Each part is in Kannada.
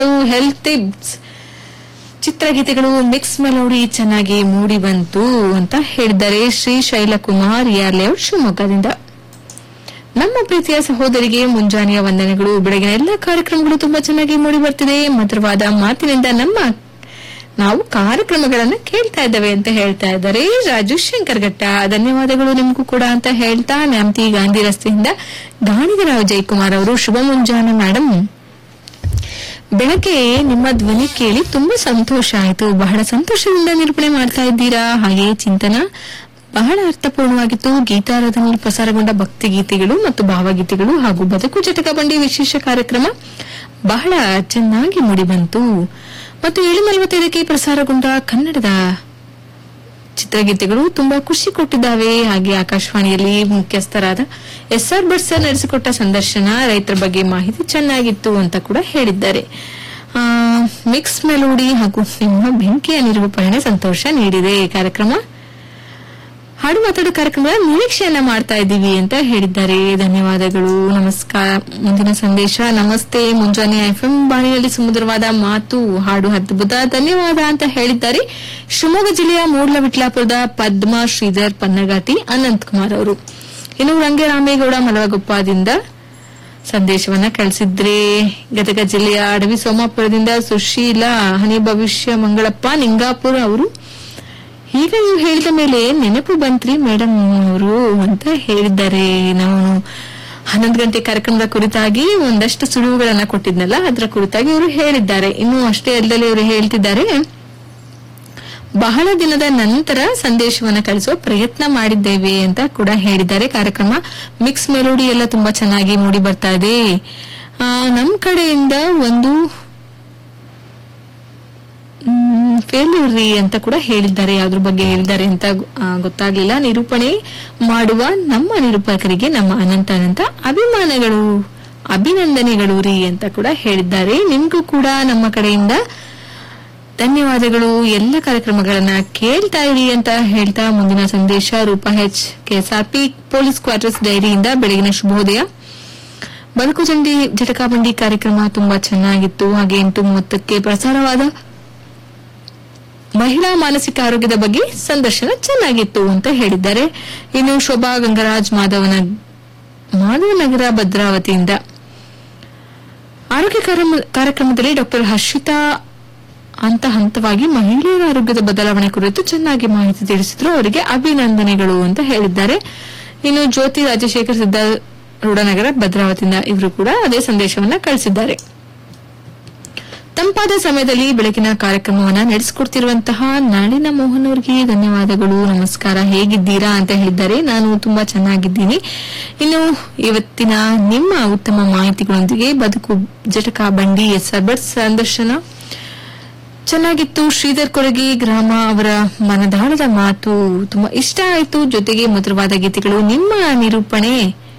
ಹೆಲ್ತ್ ಟಿಪ್ಸ್ ಚಿತ್ರಗೀತೆಗಳು ಮಿಕ್ಸ್ ಮೆಲೋಡಿ ಚೆನ್ನಾಗಿ ಮೂಡಿ ಬಂತು ಅಂತ ಹೇಳಿದ್ದಾರೆ ಶ್ರೀ ಶೈಲಕುಮಾರ್ ಯಾರ್ ಲೇಔಟ್ ಶಿವಮೊಗ್ಗದಿಂದ ನಮ್ಮ ಪ್ರೀತಿಯ ಸಹೋದರಿಗೆ ಮುಂಜಾನೆಯ ವಂದನೆಗಳು ಬೆಳಗಿನ ಎಲ್ಲ ಕಾರ್ಯಕ್ರಮಗಳು ತುಂಬಾ ಚೆನ್ನಾಗಿ ಮೂಡಿ ಬರ್ತಿದೆ ಮಧುರವಾದ ಮಾತಿನಿಂದ ನಮ್ಮ ನಾವು ಕಾರ್ಯಕ್ರಮಗಳನ್ನ ಕೇಳ್ತಾ ಇದ್ದೇವೆ ಅಂತ ಹೇಳ್ತಾ ಇದ್ದಾರೆ ರಾಜು ಶಂಕರ್ ಘಟ್ಟ ಧನ್ಯವಾದಗಳು ನಿಮಗೂ ಕೂಡ ಅಂತ ಹೇಳ್ತಾ ನ್ಯಾಮತಿ ಗಾಂಧಿ ರಸ್ತೆಯಿಂದ ಗಾಣಿಗರಾವ್ ಜಯಕುಮಾರ್ ಅವರು ಶುಭ ಮುಂಜಾನೆ ಮೇಡಮ್ ಬೆಳಗ್ಗೆ ನಿಮ್ಮ ಧ್ವನಿ ಕೇಳಿ ತುಂಬಾ ಸಂತೋಷ ಆಯಿತು ಬಹಳ ಸಂತೋಷದಿಂದ ನಿರೂಪಣೆ ಮಾಡ್ತಾ ಇದ್ದೀರಾ ಹಾಗೆ ಚಿಂತನ ಬಹಳ ಅರ್ಥಪೂರ್ಣವಾಗಿತ್ತು ಗೀತಾರಾಧನೆಯಲ್ಲಿ ಪ್ರಸಾರಗೊಂಡ ಭಕ್ತಿ ಗೀತೆಗಳು ಮತ್ತು ಭಾವಗೀತೆಗಳು ಹಾಗೂ ಬದುಕು ಜಟಕ ಬಂಡಿ ವಿಶೇಷ ಕಾರ್ಯಕ್ರಮ ಬಹಳ ಚೆನ್ನಾಗಿ ಮೂಡಿಬಂತು ಮತ್ತು ಏಳು ನಲವತ್ತೈದಕ್ಕೆ ಪ್ರಸಾರಗೊಂಡ ಕನ್ನಡದ ಚಿತ್ರಗೀತೆಗಳು ತುಂಬಾ ಖುಷಿ ಕೊಟ್ಟಿದ್ದಾವೆ ಹಾಗೆ ಆಕಾಶವಾಣಿಯಲ್ಲಿ ಮುಖ್ಯಸ್ಥರಾದ ಎಸ್ ಆರ್ ಭಟ್ ಸರ್ ನಡೆಸಿಕೊಟ್ಟ ಸಂದರ್ಶನ ರೈತರ ಬಗ್ಗೆ ಮಾಹಿತಿ ಚೆನ್ನಾಗಿತ್ತು ಅಂತ ಕೂಡ ಹೇಳಿದ್ದಾರೆ ಆ, ಮಿಕ್ಸ್ ಮೆಲೋಡಿ ಹಾಗೂ ನಿಮ್ಮ ಬೆಂಕಿಯ ನಿರೂಪಣೆ ಸಂತೋಷ ನೀಡಿದೆ ಈ ಕಾರ್ಯಕ್ರಮ ಹಾಡು ಮಾತಾಡೋ ಕಾರ್ಯಕ್ರಮದ ನಿರೀಕ್ಷೆಯನ್ನ ಮಾಡ್ತಾ ಇದ್ದೀವಿ ಅಂತ ಹೇಳಿದ್ದಾರೆ ಧನ್ಯವಾದಗಳು ನಮಸ್ಕಾರ ಮುಂದಿನ ಸಂದೇಶ ನಮಸ್ತೆ ಮುಂಜಾನೆ ಎಫ್ಎಂ ಬಾಣಿಯಲ್ಲಿ ಸುಮಧುರವಾದ ಮಾತು ಹಾಡು ಅದ್ಭುತ ಧನ್ಯವಾದ ಅಂತ ಹೇಳಿದ್ದಾರೆ ಶಿವಮೊಗ್ಗ ಜಿಲ್ಲೆಯ ಮೂಡ್ಲವಿಟ್ಲಾಪುರದ ಪದ್ಮ ಶ್ರೀಧರ್ ಪನ್ನಗಾಟಿ ಅನಂತ್ ಕುಮಾರ್ ಅವರು ಇನ್ನು ರಂಗರಾಮೇಗೌಡ ಮಲವಗೊಪ್ಪದಿಂದ ಸಂದೇಶವನ್ನ ಕಳಿಸಿದ್ರೆ ಗದಗ ಜಿಲ್ಲೆಯ ಅಡವಿ ಸೋಮಾಪುರದಿಂದ ಸುಶೀಲಾ ಹನಿ ಭವಿಷ್ಯ ಮಂಗಳಪ್ಪ ನಿಂಗಾಪುರ ಅವರು ಈಗ ನೀವು ಹೇಳಿದ ಮೇಲೆ ನೆನಪು ಬಂತ್ರಿ ಮೇಡಮ್ ಅವರು ಅಂತ ಹೇಳಿದ್ದಾರೆ ನಾವು ಹನ್ನೊಂದು ಗಂಟೆ ಕಾರ್ಯಕ್ರಮದ ಕುರಿತಾಗಿ ಒಂದಷ್ಟು ಸುಳುವುಗಳನ್ನ ಕೊಟ್ಟಿದ್ನಲ್ಲ ಅದರ ಕುರಿತಾಗಿ ಇವರು ಹೇಳಿದ್ದಾರೆ ಇನ್ನು ಅಷ್ಟೇ ಅಲ್ಲದೆ ಇವರು ಹೇಳ್ತಿದ್ದಾರೆ ಬಹಳ ದಿನದ ನಂತರ ಸಂದೇಶವನ್ನ ಕಳಿಸುವ ಪ್ರಯತ್ನ ಮಾಡಿದ್ದೇವೆ ಅಂತ ಕೂಡ ಹೇಳಿದ್ದಾರೆ ಕಾರ್ಯಕ್ರಮ ಮಿಕ್ಸ್ ಮೆಲೋಡಿ ಎಲ್ಲ ತುಂಬಾ ಚೆನ್ನಾಗಿ ಮೂಡಿ ಬರ್ತಾ ಇದೆ ಆ, ನಮ್ ಕಡೆಯಿಂದ ಒಂದು ಫೇಲ್ಯೂರ್ ರೀ ಅಂತ ಕೂಡ ಹೇಳಿದ್ದಾರೆ ಯಾವ್ದ್ರ ಬಗ್ಗೆ ಹೇಳಿದ್ದಾರೆ ಅಂತ ಆ, ಗೊತ್ತಾಗ್ಲಿಲ್ಲ ನಿರೂಪಣೆ ಮಾಡುವ ನಮ್ಮ ನಿರೂಪಕರಿಗೆ ನಮ್ಮ ಅನಂತ ಅನಂತ ಅಭಿಮಾನಗಳು ಅಭಿನಂದನೆಗಳು ರೀ ಅಂತ ಕೂಡ ಹೇಳಿದ್ದಾರೆ ನಿಮ್ಗೂ ಕೂಡ ನಮ್ಮ ಕಡೆಯಿಂದ ಧನ್ಯವಾದಗಳು ಎಲ್ಲ ಕಾರ್ಯಕ್ರಮಗಳನ್ನ ಕೇಳ್ತಾ ಇರಿ ಅಂತ ಹೇಳ್ತಾ ಮುಂದಿನ ಸಂದೇಶ Rupa H KSRP police quarters ಡೈರಿಯಿಂದ ಬೆಳಗಿನ ಶುಭೋದಯ ಬದುಕು ಚಂಡಿ ಜಟಕಾ ಬಂಡಿ ಕಾರ್ಯಕ್ರಮ ತುಂಬಾ ಚೆನ್ನಾಗಿತ್ತು ಹಾಗೆ ಎಂಟು ಮೂವತ್ತಕ್ಕೆ ಪ್ರಸಾರವಾದ ಮಹಿಳಾ ಮಾನಸಿಕ ಆರೋಗ್ಯದ ಬಗ್ಗೆ ಸಂದರ್ಶನ ಚೆನ್ನಾಗಿತ್ತು ಅಂತ ಹೇಳಿದ್ದಾರೆ ಇನ್ನು ಶೋಭಾ ಗಂಗರಾಜ್ ಮಾಧವನ ಮಾಧವನಗರ ಭದ್ರಾವತಿಯಿಂದ ಆರೋಗ್ಯ ಕಾರ್ಯಕ್ರಮ- ಕಾರ್ಯಕ್ರಮದಲ್ಲಿ ಡಾಕ್ಟರ್ ಹರ್ಷಿತಾ ಹಂತ ಹಂತವಾಗಿ ಮಹಿಳೆಯರ ಆರೋಗ್ಯದ ಬದಲಾವಣೆ ಕುರಿತು ಚೆನ್ನಾಗಿ ಮಾಹಿತಿ ತಿಳಿಸಿದ್ರು ಅವರಿಗೆ ಅಭಿನಂದನೆಗಳು ಅಂತ ಹೇಳಿದ್ದಾರೆ ಇನ್ನು ಜ್ಯೋತಿ ರಾಜಶೇಖರ್ ಸಿದ್ದಾರೂಢನಗರ ಭದ್ರಾವತಿಯಿಂದ ಇವರು ಕೂಡ ಅದೇ ಸಂದೇಶವನ್ನ ಕಳಿಸಿದ್ದಾರೆ ತಂಪಾದ ಸಮಯದಲ್ಲಿ ಬೆಳಗಿನ ಕಾರ್ಯಕ್ರಮವನ್ನ ನಡೆಸಿಕೊಡ್ತಿರುವಂತಹ ನಾಳಿನ ಮೋಹನ್ ಅವರಿಗೆ ಧನ್ಯವಾದಗಳು ನಮಸ್ಕಾರ ಹೇಗಿದ್ದೀರಾ ಅಂತ ಹೇಳಿದ್ದಾರೆ ನಾನು ತುಂಬಾ ಚೆನ್ನಾಗಿದ್ದೀನಿ ಇನ್ನು ಇವತ್ತಿನ ನಿಮ್ಮ ಉತ್ತಮ ಮಾಹಿತಿಗಳೊಂದಿಗೆ ಬದುಕು ಜಟಕಾ ಬಂಡಿ ಎಸ್ ಅರ್ಬಟ್ ಸಂದರ್ಶನ ಚೆನ್ನಾಗಿತ್ತು ಶ್ರೀಧರ್ ಕೊರಗಿ ಗ್ರಾಮ ಅವರ ಮನದಾಳದ ಮಾತು ತುಂಬಾ ಇಷ್ಟ ಆಯಿತು ಜೊತೆಗೆ ಮಧುರವಾದ ಗೀತೆಗಳು ನಿಮ್ಮ ನಿರೂಪಣೆ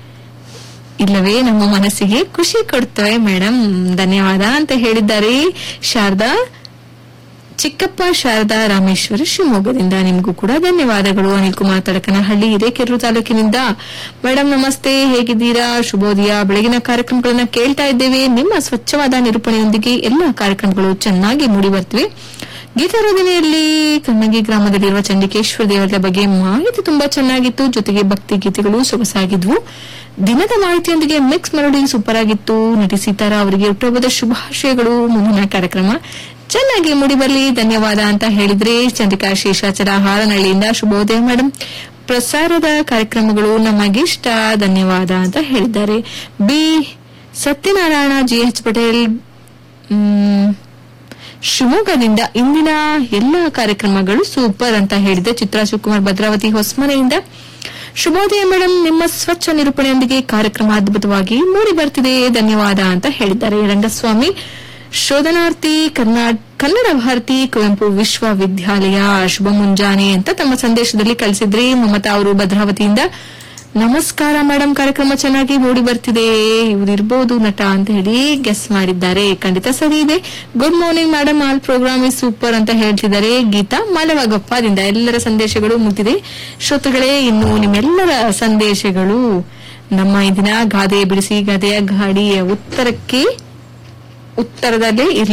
ಇಲ್ಲವೇ ನಮ್ಮ ಮನಸ್ಸಿಗೆ ಖುಷಿ ಕೊಡ್ತವೆ ಮೇಡಮ್ ಧನ್ಯವಾದ ಅಂತ ಹೇಳಿದ್ದಾರೆ ಶಾರದಾ ಚಿಕ್ಕಪ್ಪ ಶಾರದಾ ರಾಮೇಶ್ವರ ಶಿವಮೊಗ್ಗದಿಂದ ನಿಮಗೂ ಕೂಡ ಧನ್ಯವಾದಗಳು ಅನಿಲ್ ಕುಮಾರ್ ತಡಕನಹಳ್ಳಿ ಹಿರೇಕೆರೂರು ತಾಲೂಕಿನಿಂದ ಮೇಡಮ್ ನಮಸ್ತೆ ಹೇಗಿದ್ದೀರಾ ಶುಭೋದಯ ಬೆಳಗಿನ ಕಾರ್ಯಕ್ರಮಗಳನ್ನ ಕೇಳ್ತಾ ಇದ್ದೇವೆ ನಿಮ್ಮ ಸ್ವಚ್ಛವಾದ ನಿರೂಪಣೆಯೊಂದಿಗೆ ಎಲ್ಲ ಕಾರ್ಯಕ್ರಮಗಳು ಚೆನ್ನಾಗಿ ಮೂಡಿ ಬರ್ತಿವೆ ಗೀತಾರಾಧನೆಯಲ್ಲಿ ಕನ್ನಗಿ ಗ್ರಾಮದಲ್ಲಿರುವ ಚಂಡಿಕೇಶ್ವರ ದೇವರ ಬಗ್ಗೆ ಮಾಹಿತಿ ತುಂಬಾ ಚೆನ್ನಾಗಿತ್ತು ಜೊತೆಗೆ ಭಕ್ತಿ ಗೀತೆಗಳು ಸೊಗಸಾಗಿದ್ವು ದಿನದ ಮಾಹಿತಿಯೊಂದಿಗೆ ಮಿಕ್ಸ್ ಮೆಲೋಡಿ ಸೂಪರ್ ಆಗಿತ್ತು ನಟಿ ಸೀತಾರಾ ಅವರಿಗೆ ಹುಟ್ಟುಹಬ್ಬದ ಶುಭಾಶಯಗಳು ಮುಂದಿನ ಕಾರ್ಯಕ್ರಮ ಚೆನ್ನಾಗಿ ಮೂಡಿ ಬರಲಿ ಧನ್ಯವಾದ ಅಂತ ಹೇಳಿದ್ರೆ ಚಂದ್ರಿಕಾ ಶೇಷಾಚರ ಹಾರನಹಳ್ಳಿಯಿಂದ ಶುಭೋದಯ ಮೇಡಮ್ ಪ್ರಸಾರದ ಕಾರ್ಯಕ್ರಮಗಳು ನಮಗಿಷ್ಟ ಧನ್ಯವಾದ ಅಂತ ಹೇಳಿದ್ದಾರೆ B Satyanarayana G H Patel ಮ್, ಶಿವಮೊಗ್ಗದಿಂದ ಇಂದಿನ ಎಲ್ಲ ಕಾರ್ಯಕ್ರಮಗಳು ಸೂಪರ್ ಅಂತ ಹೇಳಿದೆ ಚಿತ್ರಾ ಶಿವಕುಮಾರ್ ಭದ್ರಾವತಿ ಹೊಸಮನೆಯಿಂದ ಶುಭೋದಯ ಮೇಡಮ್ ನಿಮ್ಮ ಸ್ವಚ್ಛ ನಿರೂಪಣೆಯೊಂದಿಗೆ ಕಾರ್ಯಕ್ರಮ ಅದ್ಭುತವಾಗಿ ಮೂಡಿ ಬರ್ತಿದೆ ಧನ್ಯವಾದ ಅಂತ ಹೇಳಿದ್ದಾರೆ ರಂಗಸ್ವಾಮಿ ಶೋಧನಾರ್ಥಿ ಕರ್ನಾಟ ಕನ್ನಡ ಭಾರತಿ ಕುವೆಂಪು ವಿಶ್ವವಿದ್ಯಾಲಯ ಶುಭ ಮುಂಜಾನೆ ಅಂತ ತಮ್ಮ ಸಂದೇಶದಲ್ಲಿ ಕಳಿಸಿದ್ರಿ ಮಮತಾ ಅವರು ಭದ್ರಾವತಿಯಿಂದ ನಮಸ್ಕಾರ ಮೇಡಮ್ ಕಾರ್ಯಕ್ರಮ ಚೆನ್ನಾಗಿ ಮೂಡಿ ಬರ್ತಿದೆ ಇವ್ರಿರ್ಬೋದು ನಟ ಅಂತ ಹೇಳಿ ಗೆಸ್ ಮಾಡಿದ್ದಾರೆ ಖಂಡಿತ ಸರಿ ಇದೆ good morning madam all program is super ಅಂತ ಹೇಳ್ತಿದ್ದಾರೆ ಗೀತಾ ಮಲವಗೊಪ್ಪದಿಂದ ಎಲ್ಲರ ಸಂದೇಶಗಳು ಮುಗಿದಿದೆ ಶ್ರೋತೃಗಳೇ ಇನ್ನು ನಿಮ್ಮೆಲ್ಲರ ಸಂದೇಶಗಳು ನಮ್ಮ ಈ ದಿನ ಗಾದೆ ಬಿಡಿಸಿ ಗಾದೆಯ ಗಾಡಿಯ ಉತ್ತರಕ್ಕೆ ಉತ್ತರದಲ್ಲೇ ಇರಲಿ